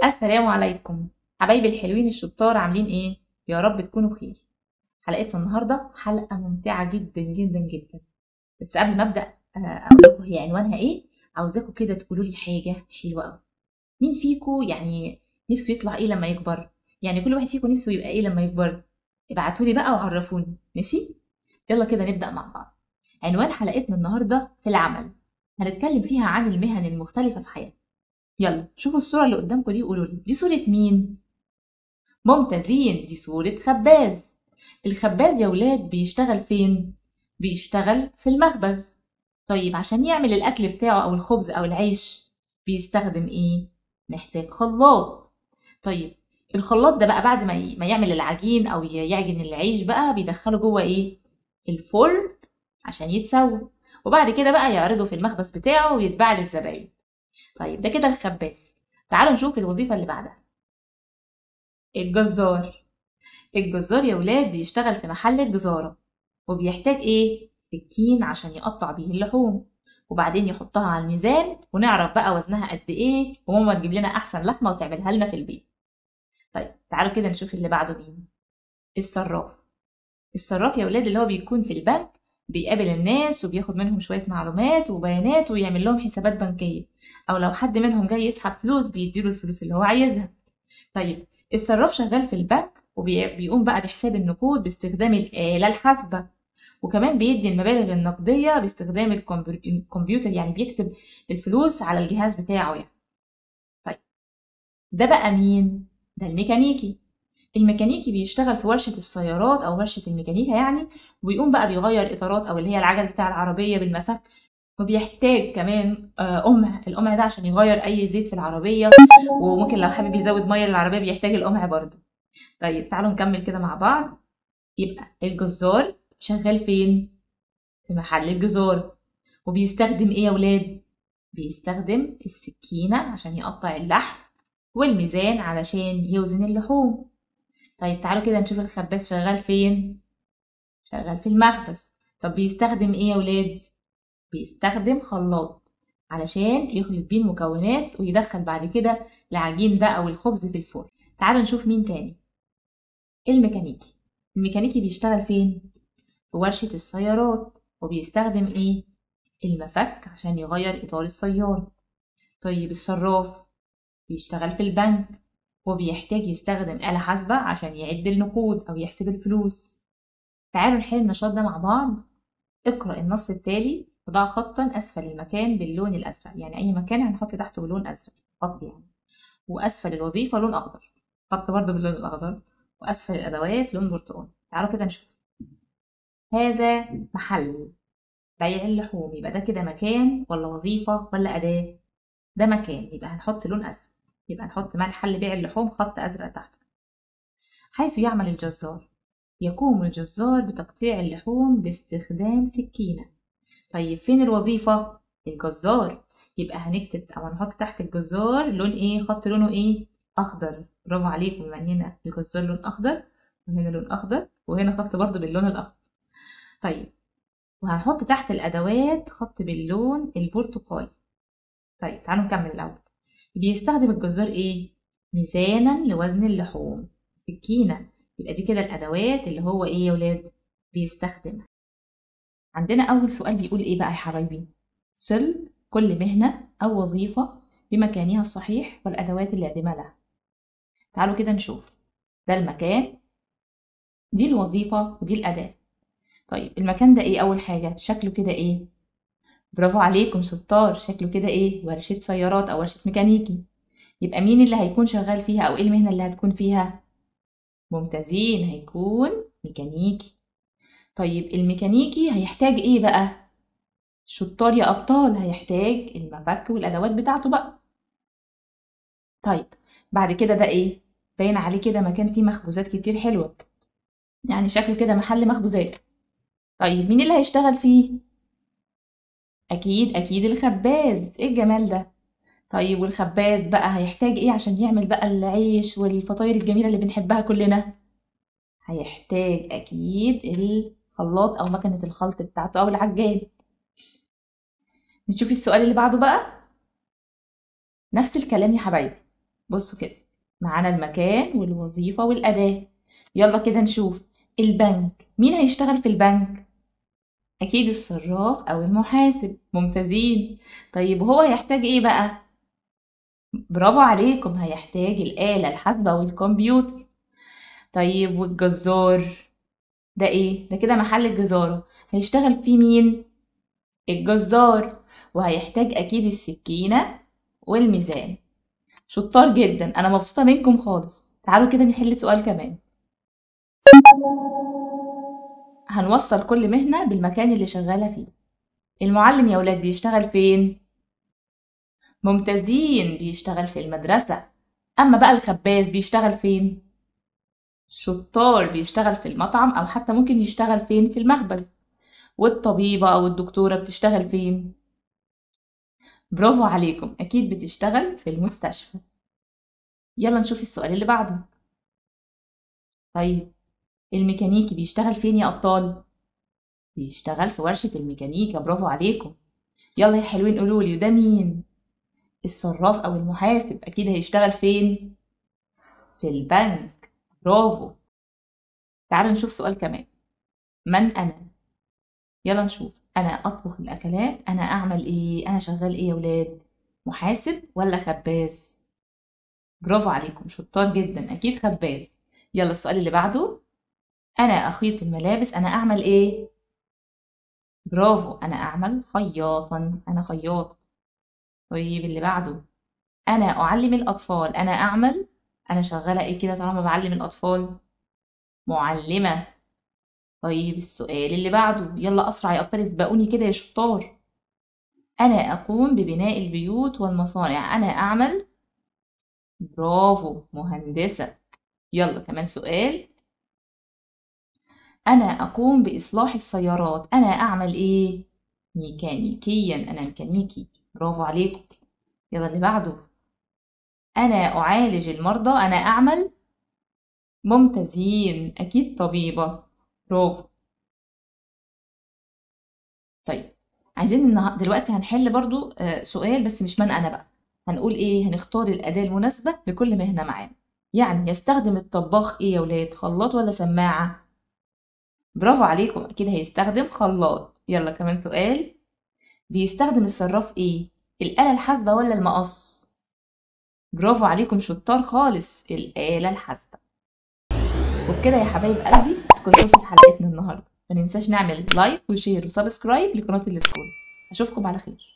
السلام عليكم حبايبي الحلوين الشطار عاملين ايه يا رب تكونوا بخير حلقتنا النهارده حلقه ممتعه جدا جدا جدا بس قبل ما ابدا آه، اقول لكم هي عنوانها ايه عاوزاكم كده تقولوا لي حاجه حلوه قوي مين فيكم يعني نفسه يطلع ايه لما يكبر يعني كل واحد فيكم نفسه يبقى ايه لما يكبر ابعتوا لي بقى وعرفوني ماشي يلا كده نبدا مع بعض عنوان حلقتنا النهارده في العمل هنتكلم فيها عن المهن المختلفه في حياتنا يلا شوفوا الصورة اللي قدامكم دي وقولوا لي دي صورة مين؟ ممتازين دي صورة خباز الخباز يا ولاد بيشتغل فين؟ بيشتغل في المخبز طيب عشان يعمل الأكل بتاعه أو الخبز أو العيش بيستخدم إيه؟ محتاج خلاط طيب الخلاط ده بقى بعد ما ي- ما يعمل العجين أو ي- يعجن العيش بقى بيدخله جوه إيه؟ الفرن عشان يتسوى وبعد كده بقى يعرضه في المخبز بتاعه ويتباع للزباين طيب ده كده الخباز تعالوا نشوف الوظيفة اللي بعدها الجزار الجزار يا ولاد بيشتغل في محل الجزارة وبيحتاج ايه سكين عشان يقطع بيه اللحوم وبعدين يحطها على الميزان ونعرف بقى وزنها قد ايه وماما تجيب لنا احسن لحمة وتعملها لنا في البيت طيب تعالوا كده نشوف اللي بعده مين الصراف الصراف يا ولاد اللي هو بيكون في البنك بيقابل الناس وبياخد منهم شوية معلومات وبيانات ويعمل لهم حسابات بنكية أو لو حد منهم جاي يسحب فلوس بيديله الفلوس اللي هو عايزها طيب الصراف شغال في البنك وبيقوم بقى بحساب النقود باستخدام الآلة الحاسبة وكمان بيدي المبالغ النقدية باستخدام الكمبر- الكمبيوتر يعني بيكتب الفلوس على الجهاز بتاعه يعني طيب ده بقى مين؟ ده الميكانيكي الميكانيكي بيشتغل في ورشة السيارات أو ورشة الميكانيكا يعني وبيقوم بقى بيغير إطارات أو اللي هي العجل بتاع العربية بالمفك وبيحتاج كمان آه، قمع القمع ده عشان يغير أي زيت في العربية وممكن لو حابب يزود مية للعربية بيحتاج القمع برضه طيب تعالوا نكمل كده مع بعض يبقى الجزار شغال فين؟ في محل الجزار وبيستخدم ايه يا ولاد؟ بيستخدم السكينة عشان يقطع اللحم والميزان علشان يوزن اللحوم طيب تعالوا كده نشوف الخباز شغال فين شغال في المخبز طب بيستخدم ايه يا ولاد بيستخدم خلاط علشان يخلط بيه المكونات ويدخل بعد كده العجين ده او الخبز في الفرن تعالوا نشوف مين تاني الميكانيكي الميكانيكي بيشتغل فين في ورشة السيارات وبيستخدم ايه المفك عشان يغير اطار السيارة طيب الصراف بيشتغل في البنك وبيحتاج يستخدم آلة حاسبة عشان يعد النقود أو يحسب الفلوس تعالوا نحل النشاط ده مع بعض اقرأ النص التالي وضع خطا أسفل المكان باللون الأزرق يعني أي مكان هنحط تحته بلون أزرق خط يعني وأسفل الوظيفة لون أخضر خط برضه باللون الأخضر وأسفل الأدوات لون برتقاني تعالوا كده نشوف هذا محل بيع اللحوم يبقى ده كده مكان ولا وظيفة ولا أداة ده مكان يبقى هنحط لون أزرق يبقى نحط محل بيع اللحوم خط أزرق تحته حيث يعمل الجزار يقوم الجزار بتقطيع اللحوم باستخدام سكينة طيب فين الوظيفة؟ الجزار يبقى هنكتب أو هنحط تحت الجزار لون إيه؟ خط لونه إيه؟ أخضر برافو عليكم بما إن هنا الجزار لون أخضر وهنا لون أخضر وهنا خط برضه باللون الأخضر طيب وهنحط تحت الأدوات خط باللون البرتقالي طيب تعالوا نكمل الأول بيستخدم الجزار إيه؟ ميزانا لوزن اللحوم سكينة يبقى دي كده الأدوات اللي هو إيه يا ولاد؟ بيستخدمها عندنا أول سؤال بيقول إيه بقى يا حبايبي؟ صل كل مهنة أو وظيفة بمكانها الصحيح والأدوات اللازمة لها تعالوا كده نشوف ده المكان دي الوظيفة ودي الأداة طيب المكان ده إيه أول حاجة؟ شكله كده إيه؟ برافو عليكم شطار شكله كده إيه؟ ورشة سيارات أو ورشة ميكانيكي يبقى مين اللي هيكون شغال فيها أو إيه المهنة اللي هتكون فيها؟ ممتازين هيكون ميكانيكي طيب الميكانيكي هيحتاج ايه بقى شطار يا ابطال هيحتاج المفك والادوات بتاعته بقى طيب بعد كده ده ايه باين عليه كده مكان فيه مخبوزات كتير حلوه يعني شكله كده محل مخبوزات طيب مين اللي هيشتغل فيه اكيد اكيد الخباز ايه الجمال ده طيب والخباز بقى هيحتاج ايه عشان يعمل بقى العيش والفطاير الجميله اللي بنحبها كلنا هيحتاج اكيد الخلاط او مكنه الخلط بتاعته او العجان نشوف السؤال اللي بعده بقى نفس الكلام يا حبايبي بصوا كده معانا المكان والوظيفة والأداة يلا كده نشوف البنك مين هيشتغل في البنك أكيد الصراف أو المحاسب ممتازين طيب هو هيحتاج إيه بقى برافو عليكم هيحتاج الآلة الحاسبة والكمبيوتر طيب والجزار ده ايه ده كده محل الجزارة هيشتغل فيه مين الجزار وهيحتاج اكيد السكينة والميزان شطار جدا انا مبسوطة منكم خالص تعالوا كده نحل سؤال كمان هنوصل كل مهنة بالمكان اللي شغالة فيه المعلم يا ولاد بيشتغل فين ممتازين بيشتغل في المدرسة أما بقى الخباز بيشتغل فين شطار بيشتغل في المطعم أو حتى ممكن يشتغل فين في المخبز والطبيبة أو الدكتورة بتشتغل فين برافو عليكم أكيد بتشتغل في المستشفى يلا نشوف السؤال اللي بعده طيب الميكانيكي بيشتغل فين يا أبطال بيشتغل في ورشة الميكانيكا برافو عليكم يلا يا حلوين قولولي وده مين الصراف أو المحاسب أكيد هيشتغل فين في البنك برافو تعالوا نشوف سؤال كمان من أنا يلا نشوف أنا أطبخ الأكلات أنا أعمل إيه أنا شغال إيه يا ولاد محاسب ولا خباز برافو عليكم شطار جدا أكيد خباز يلا السؤال اللي بعده أنا أخيط الملابس أنا أعمل إيه برافو أنا أعمل خياطا أنا خياط طيب اللي بعده أنا أعلم الأطفال أنا أعمل أنا شغالة إيه كده طالما بعلم الأطفال معلمة طيب السؤال اللي بعده يلا أسرع يا أبطال اسبقوني كده يا شطار أنا أقوم ببناء البيوت والمصانع أنا أعمل برافو مهندسة يلا كمان سؤال أنا أقوم بإصلاح السيارات أنا أعمل إيه؟ ميكانيكيا أنا ميكانيكي برافو عليكم يلا اللي بعده أنا أعالج المرضى أنا أعمل ممتازين أكيد طبيبة برافو طيب عايزين النها- دلوقتي هنحل برضو آه، سؤال بس مش من أنا بقى هنقول إيه هنختار الأداة المناسبة لكل مهنة معانا يعني يستخدم الطباخ إيه يا ولاد خلاط ولا سماعة برافو عليكم أكيد هيستخدم خلاط يلا كمان سؤال بيستخدم الصراف إيه الآلة الحاسبة ولا المقص برافو عليكم شطار خالص الآلة الحاسبة وبكده يا حبايب قلبي تكون خلصت حلقتنا النهارده ما ننساش نعمل لايك وشير وسبسكرايب لقناة السكول اشوفكم على خير